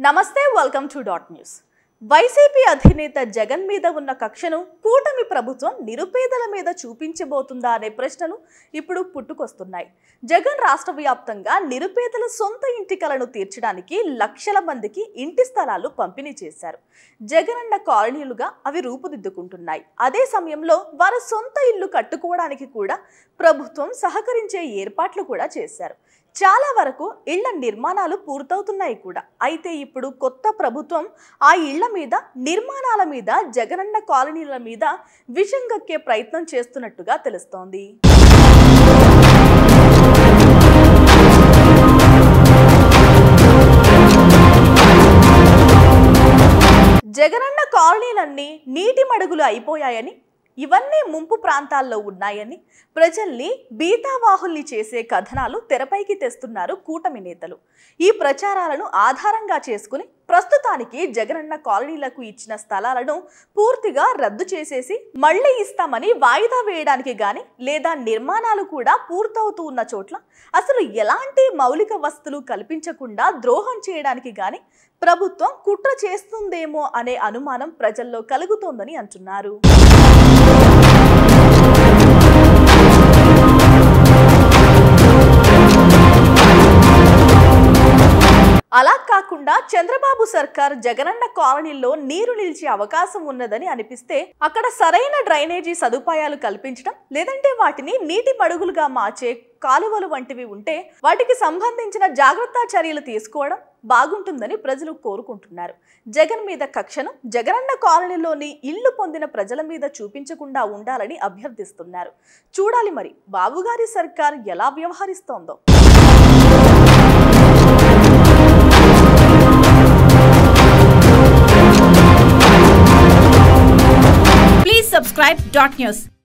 నమస్తే welcome to dot news YCP అధినేత జగన్ మీద ఉన్న కక్షను కూటమి ప్రభుత్వం నిరుపేదల మీద చూపించబోతుందా అనే ప్రశ్నలు ఇప్పుడు పుట్టుకొస్తున్నాయి జగన్ రాష్ట్ర వ్యాప్తంగా నిరుపేదల సొంత ఇంటి కలను తీర్చడానికి లక్షల మందికి ఇంటి స్థలాలు పంపిణీ చేశారు జగనన్న కాలనీలుగా అవి రూపుదిద్దుకుంటున్నాయి అదే సమయంలో వారి సొంత ఇల్లు కట్టుకోవడానికి కూడా ప్రభుత్వం సహకరించే ఏర్పాట్లు కూడా చేశారు చాలా వరకు ఇళ్ల నిర్మాణాలు పూర్తవుతున్నాయి కూడా అయితే ఇప్పుడు కొత్త ప్రభుత్వం ఆ ఇళ్ల మీద నిర్మాణాల మీద జగనన్న కాలనీల మీద విషం గక్కే ప్రయత్నం చేస్తున్నట్టుగా తెలుస్తోంది జగనన్న కాలనీలన్నీ నీటి మడుగులు అయిపోయాయని ఇవన్నీ ముంపు ప్రాంతాల్లో ఉన్నాయని ప్రజల్ని బీతావాహుల్ని చేసే కథనాలు తెరపైకి తెస్తున్నారు కూటమి నేతలు ఈ ప్రచారాలను ఆధారంగా చేసుకుని ప్రస్తుతానికి జగనన్న కాలనీలకు ఇచ్చిన స్థలాలను పూర్తిగా రద్దు చేసేసి మళ్ళీ ఇస్తామని వాయిదా వేయడానికి గాని లేదా నిర్మాణాలు కూడా పూర్తవుతూ ఉన్న చోట్ల అసలు ఎలాంటి మౌలిక వస్తువులు కల్పించకుండా ద్రోహం చేయడానికి గాని ప్రభుత్వం కుట్ర చేస్తుందేమో అనే అనుమానం ప్రజల్లో కలుగుతోందని అంటున్నారు అలా కాకుండా చంద్రబాబు సర్కార్ జగనన్న కాలనీల్లో నీరు నిలిచే అవకాశం ఉన్నదని అనిపిస్తే అక్కడ సరైన డ్రైనేజీ సదుపాయాలు కల్పించడం లేదంటే వాటిని నీటి మడుగులుగా మార్చే కాలువలు వంటివి ఉంటే వాటికి సంబంధించిన జాగ్రత్త చర్యలు తీసుకోవడం బాగుంటుందని ప్రజలు కోరుకుంటున్నారు జగన్ మీద కక్షను జగనన్న కాలనీలోని ఇల్లు పొందిన ప్రజల మీద చూపించకుండా ఉండాలని అభ్యర్థిస్తున్నారు చూడాలి మరి బాబుగారి సర్కార్ ఎలా వ్యవహరిస్తోందో Please subscribe Dot News.